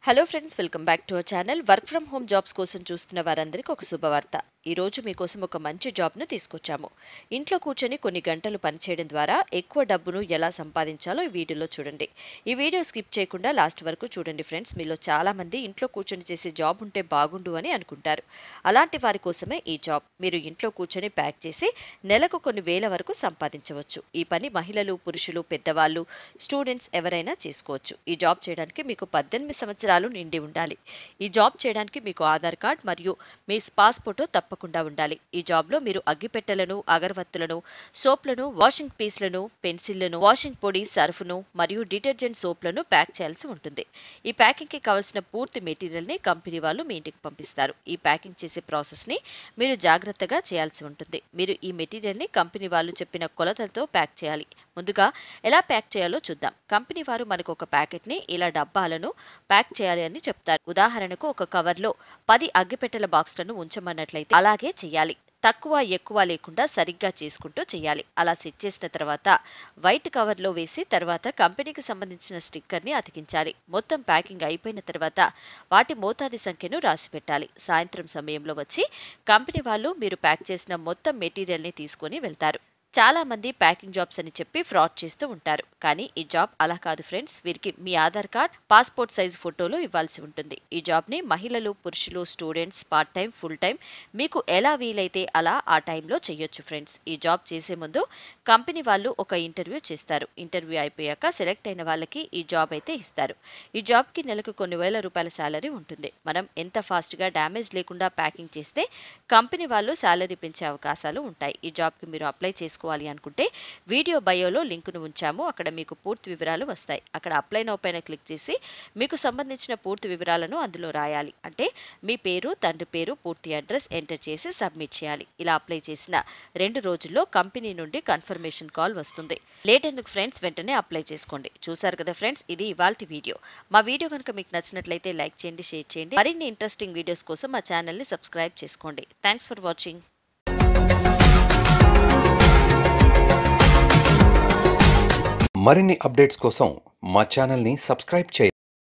hello friends welcome back to our channel work from home jobs కోసం చూస్తున్న వారందరికీ ఒక శుభవార్త ఈ రోజు మీకోసం ఒక మంచి జాబ్ను తీసుకొచ్చాము ఇంట్లో కూర్చొని కొన్ని గంటలు పనిచేయడం ద్వారా ఎక్కువ డబ్బును ఎలా సంపాదించాలో ఈ వీడియోలో చూడండి ఈ వీడియో స్కిప్ చేయకుండా లాస్ట్ వరకు చూడండి ఫ్రెండ్స్ మీలో చాలా మంది ఇంట్లో కూర్చొని చేసే జాబ్ ఉంటే బాగుండు అని అనుకుంటారు అలాంటి వారి కోసమే ఈ జాబ్ మీరు ఇంట్లో కూర్చొని ప్యాక్ చేసి నెలకు కొన్ని వేల వరకు సంపాదించవచ్చు ఈ పని మహిళలు పురుషులు పెద్దవాళ్ళు స్టూడెంట్స్ ఎవరైనా చేసుకోవచ్చు ఈ జాబ్ చేయడానికి మీకు పద్దెనిమిది సంవత్సరాలు నిండి ఉండాలి ఈ జాబ్ చేయడానికి మీకు ఆధార్ కార్డ్ మరియు మీ పాస్పోర్ట్ తప్పకుండా ఉండాలి ఈ జాబ్లో మీరు అగ్గిపెట్టెలను అగరవత్తులను సోప్లను వాషింగ్ పీస్లను పెన్సిళ్లను వాషింగ్ పొడి సర్ఫ్ను మరియు డిటర్జెంట్ సోప్లను ప్యాక్ చేయాల్సి ఉంటుంది ఈ ప్యాకింగ్కి కావాల్సిన పూర్తి మెటీరియల్ని కంపెనీ వాళ్ళు మీ ఇంటికి పంపిస్తారు ఈ ప్యాకింగ్ చేసే ప్రాసెస్ని మీరు జాగ్రత్తగా చేయాల్సి ఉంటుంది మీరు ఈ మెటీరియల్ని కంపెనీ వాళ్ళు చెప్పిన కొలతలతో ప్యాక్ చేయాలి ముందుగా ఎలా ప్యాక్ చేయాలో చూద్దాం కంపెనీ వారు మనకు ఒక ప్యాకెట్ని ఇలా డబ్బాలను ప్యాక్ చేయాలి అని చెప్తారు ఉదాహరణకు ఒక కవర్లో పది అగ్గిపెట్టెల బాక్స్లను ఉంచమన్నట్లయితే అలాగే చేయాలి తక్కువ ఎక్కువ లేకుండా సరిగ్గా చేసుకుంటూ చేయాలి అలా సెట్ చేసిన తర్వాత వైట్ కవర్లో వేసి తర్వాత కంపెనీకి సంబంధించిన స్టిక్కర్ని అతికించాలి మొత్తం ప్యాకింగ్ అయిపోయిన తర్వాత వాటి మోతాది సంఖ్యను రాసి పెట్టాలి సాయంత్రం సమయంలో వచ్చి కంపెనీ వాళ్ళు మీరు ప్యాక్ చేసిన మొత్తం మెటీరియల్ని తీసుకొని వెళ్తారు చాలా మంది ప్యాకింగ్ జాబ్స్ అని చెప్పి ఫ్రాడ్ చేస్తూ ఉంటారు కానీ ఈ జాబ్ అలా కాదు ఫ్రెండ్స్ వీరికి మీ ఆధార్ కార్డ్ పాస్పోర్ట్ సైజ్ ఫోటోలు ఇవ్వాల్సి ఉంటుంది ఈ జాబ్ని మహిళలు పురుషులు students part time full time మీకు ఎలా వీలైతే అలా ఆ టైంలో చేయొచ్చు ఫ్రెండ్స్ ఈ జాబ్ చేసే ముందు కంపెనీ వాళ్ళు ఒక ఇంటర్వ్యూ చేస్తారు ఇంటర్వ్యూ అయిపోయాక సెలెక్ట్ అయిన వాళ్ళకి ఈ జాబ్ అయితే ఇస్తారు ఈ జాబ్కి నెలకు కొన్ని వేల రూపాయల శాలరీ ఉంటుంది మనం ఎంత ఫాస్ట్గా డ్యామేజ్ లేకుండా ప్యాకింగ్ చేస్తే కంపెనీ వాళ్ళు శాలరీ పెంచే అవకాశాలు ఉంటాయి ఈ జాబ్కి మీరు అప్లై చేసుకోవాలి అనుకుంటే వీడియో బయోలో లింకును ఉంచాము అక్కడ మీకు పూర్తి వివరాలు వస్తాయి అక్కడ అప్లై నో పైన క్లిక్ చేసి మీకు సంబంధించిన పూర్తి వివరాలను అందులో రాయాలి అంటే మీ పేరు తండ్రి పేరు పూర్తి అడ్రస్ ఎంటర్ చేసి సబ్మిట్ చేయాలి ఇలా అప్లై చేసిన రెండు రోజుల్లో కంపెనీ నుండి కన్ఫర్మేషన్ కాల్ వస్తుంది లేట్ ఎందుకు ఫ్రెండ్స్ వెంటనే అప్లై చేసుకోండి చూసారు కదా ఫ్రెండ్స్ ఇది ఇవాళ వీడియో మా వీడియో కనుక మీకు నచ్చినట్లయితే లైక్ చేయండి షేర్ చేయండి మరిన్ని ఇంట్రెస్టింగ్ వీడియోస్ కోసం మా ఛానల్ని సబ్స్క్రైబ్ చేసుకోండి థ్యాంక్స్ ఫర్ వాచింగ్ మరిన్ని అప్డేట్స్ కోసం మా ఛానల్ని సబ్స్క్రైబ్ చేయండి